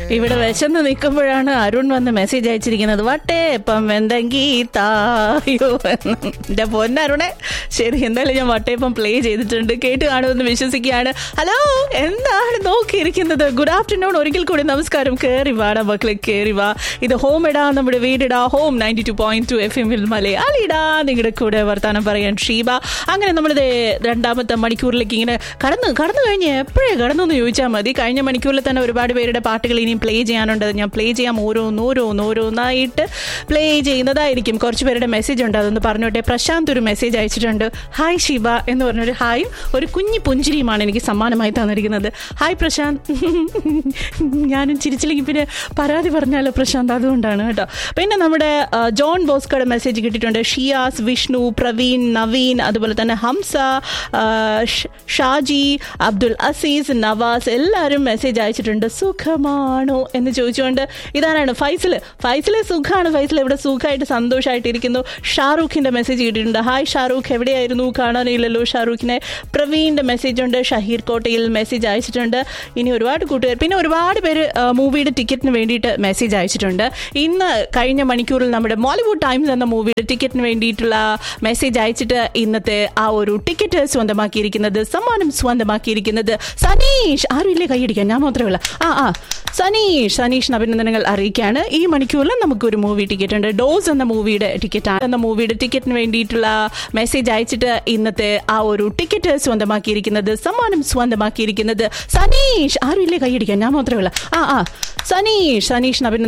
ഇവിടെ വിശന്ന് നിൽക്കുമ്പോഴാണ് അരുൺ വന്ന് മെസ്സേജ് അയച്ചിരിക്കുന്നത് വട്ടേ ഇപ്പം എന്തെങ്കി തായോ എന്ന് എന്റെ പൊന്നരുണെ ശരി എന്തായാലും ഞാൻ വട്ടയപ്പം പ്ലേ ചെയ്തിട്ടുണ്ട് കേട്ട് കാണുമെന്ന് വിശ്വസിക്കുകയാണ് ഹലോ എന്താണ് നോക്കിയിരിക്കുന്നത് ഗുഡ് ആഫ്റ്റർനൂൺ ഒരിക്കൽ കൂടി നമസ്കാരം കേറി വാടാ മക്കളെ കേറി വാ ഇത് ഹോം ഇടാ നമ്മുടെ വീടിടാ home ninety two point two F എമ്മിൽ മലയാളിടാ നിങ്ങളുടെ കൂടെ വർത്താനം പറയാൻ ഷീബ അങ്ങനെ നമ്മളിത് രണ്ടാമത്തെ മണിക്കൂറിലേക്ക് ഇങ്ങനെ കടന്നു കടന്നു കഴിഞ്ഞ് എപ്പോഴേ കടന്നു എന്ന് ചോദിച്ചാൽ മതി കഴിഞ്ഞ മണിക്കൂറിൽ തന്നെ ഒരുപാട് പേരുടെ പാട്ടുകൾ ഇനിയും പ്ലേ ചെയ്യാനുണ്ട് അത് ഞാൻ പ്ലേ ചെയ്യാം ഓരോന്ന് ഓരോന്ന് ഓരോന്നായിട്ട് പ്ലേ ചെയ്യുന്നതായിരിക്കും കുറച്ച് പേരുടെ മെസ്സേജ് ഉണ്ട് അതൊന്ന് പറഞ്ഞോട്ടെ പ്രശാന്ത് ഒരു മെസ്സേജ് അയച്ചിട്ടുണ്ട് ഹായ് ഷിബ എന്ന് പറഞ്ഞൊരു ഹായും ഒരു കുഞ്ഞു പുഞ്ചിരിയുമാണ് എനിക്ക് സമ്മാനമായി തന്നിരിക്കുന്നത് ഹായ് പ്രശാന്ത് ഞാനും ചിരിച്ചില്ലെങ്കിൽ പിന്നെ പരാതി പറഞ്ഞാലോ പ്രശാന്ത് അതുകൊണ്ടാണ് കേട്ടോ പിന്നെ നമ്മുടെ ആ, ജോൺ ബോസ്കോയുടെ മെസ്സേജ് കിട്ടിയിട്ടുണ്ട് ഷിയാസ് വിഷ്ണു പ്രവീൺ നവീൻ അതുപോലെ തന്നെ ഹംസ ആ, ഷ്- ഷാജി അബ്ദുൽ അസീസ് നവാസ് എല്ലാവരും മെസ്സേജ് അയച്ചിട്ടുണ്ട് സുഖമാണോ എന്ന് ചോദിച്ചുകൊണ്ട് ഇതാരാണ് ഫൈസൽ ഫൈസലെ സുഖമാണ് ഫൈസൽ ഇവിടെ സുഖമായിട്ട് സന്തോഷമായിട്ട് ഇരിക്കുന്നു ഷാറൂഖിന്റെ മെസ്സേജ് കിട്ടിയിട്ടുണ്ട് ഹായ് ഷാറൂഖ് എവിടെയായിരുന്നു കാണാനില്ലല്ലോ ഷാറൂഖിനെ പ്രവീണിന്റെ മെസ്സേജ് ഉണ്ട് ഷഹീർ കോട്ടയിൽ മെസ്സേജ് അയച്ചിട്ടുണ്ട് ഇനി ഒരുപാട് കൂട്ടുകാർ പിന്നെ ഒരുപാട് പേര് ആ, മൂവിയുടെ ടിക്കറ്റിന് വേണ്ടിയിട്ട് മെസ്സേജ് അയച്ചിട്ടുണ്ട് ഇന്ന് കഴിഞ്ഞ മണിക്കൂറിൽ നമ്മുടെ മോളിവുഡ് ടൈംസ് എന്ന മൂവിയുടെ ടിക്കറ്റിന് വേണ്ടിയിട്ടുള്ള മെസ്സേജ് അയച്ചിട്ട് ഇന്നത്തെ ആ ഒരു ടിക്കറ്റ് സ്വന്തമാക്കിയിരിക്കുന്നത് സമ്മാനം സ്വന്തമാക്കിയിരിക്കുന്നത് സനീഷ് ആരും ഇല്ലേ കൈയടിക്കാൻ ഞാൻ മാത്രമേ ഉള്ള ആ ആ സനീഷ് സനീഷിന് അഭിനന്ദനങ്ങൾ അറിയിക്കുകയാണ് ഈ മണിക്കൂറിൽ നമുക്കൊരു മൂവി ടിക്കറ്റ് ഉണ്ട് ഡോസ് എന്ന മൂവിയുടെ ടിക്കറ്റ് എന്ന മൂവിയുടെ ടിക്കറ്റിന് വേണ്ടിയിട്ടുള്ള മെസ്സേജ് അയച്ചിട്ട് ഇന്നത്തെ ആ ഒരു ടിക്കറ്റ് സ്വന്തമാക്കിയിരിക്കുന്നത് സമ്മാനം സ്വന്തമാക്കിയിരിക്കുന്നത് സനീഷ് ആരും ഇല്ലേ കൈയടിക്കാൻ ഞാൻ മാത്രമേ ഉള്ള ആ ആ സനീഷ് സനീഷിന് അഭിനന്ദനം